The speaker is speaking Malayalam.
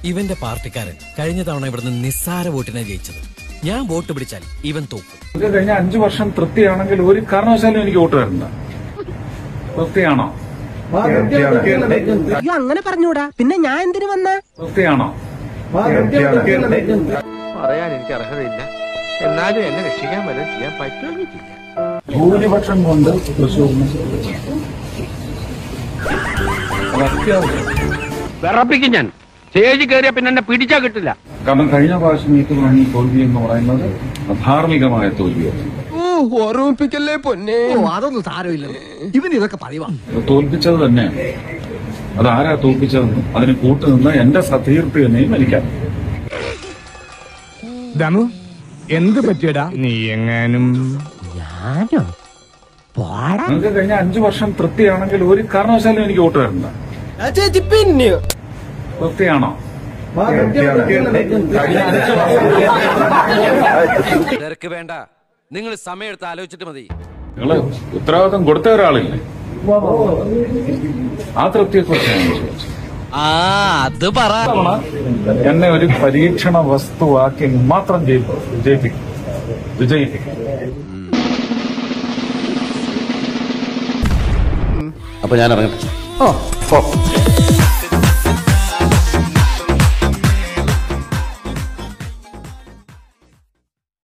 ഇവന്റെ പാർട്ടിക്കാരൻ കഴിഞ്ഞ തവണ ഇവിടുന്ന് നിസ്സാര വോട്ടിനെ ജയിച്ചത് ഞാൻ വോട്ട് പിടിച്ചാൽ ഇവൻ തോക്കും ഇത് കഴിഞ്ഞ അഞ്ചു വർഷം തൃപ്തിയാണെങ്കിൽ ഒരു കാരണവശാലും എനിക്ക് വോട്ട് തരണ്ട തൃപ്തിയാണോ അയ്യോ അങ്ങനെ പറഞ്ഞൂടാ പിന്നെ ഞാൻ എന്തിനു വന്ന തൃപ്തിയാണോ പറയാൻ എനിക്ക് അർഹതയില്ല എന്നാലും എന്നെ രക്ഷിക്കാൻ വല്ലതും ചെയ്യാൻ പറ്റുമെന്നില്ല ഭൂരിപക്ഷം കൊണ്ട് തൃശ്ശൂരിന് അത് അത്യാവശ്യം വിറപ്പിക്കും ഞാൻ സ്റ്റേജിൽ കയറിയ പിന്നെ എന്നെ പിടിച്ചാ കിട്ടില്ല കാരണം കഴിഞ്ഞ പ്രാവശ്യം ഏറ്റുവാങ്ങിയ തോൽവി എന്ന് പറയുന്നത് അധാർമികമായ തോൽവിയാണ് ഓർമ്മിപ്പിക്കല്ലേ പൊന്നെ അതൊന്നും സാരമില്ല ഇവൻ ഇതൊക്കെ പറയുവാ തോൽപ്പിച്ചത് തന്നെയാണ് അതാരാ തോൽപ്പിച്ചതെന്നും അതിന് കൂട്ടുനിന്ന എന്റെ സതീർത്ഥ്യനെയും എനിക്കാം ദമു എന്ത് പറ്റിയടാ നീ എങ്ങാനും ഞാനോ പോടാ നിങ്ങൾക്ക് കഴിഞ്ഞ അഞ്ചു വർഷം തൃപ്തിയാണെങ്കിൽ ഒരു കാരണവശാലും എനിക്ക് വോട്ട് തരണ്ട ചേച്ചി പിന്നെയോ തൃപ്തിയാണോ തിരക്ക് വേണ്ട നിങ്ങൾ സമയമെടുത്ത് ആലോചിച്ചിട്ട് മതി നിങ്ങള് ഉത്തരവാദിത്വം കൊടുത്ത ഒരാളില്ലേ ആ തൃപ്തിയെ കുറിച്ചാണ് ചോദിച്ചത് ആ അത് പറ തവണ എന്നെ ഒരു പരീക്ഷണ വസ്തുവാക്കി മാത്രം ജയി- ജയിപ്പിക്കും വിജയിപ്പിക്കും അപ്പൊ ഞാൻ ഇറങ്ങട്ടെ ഓ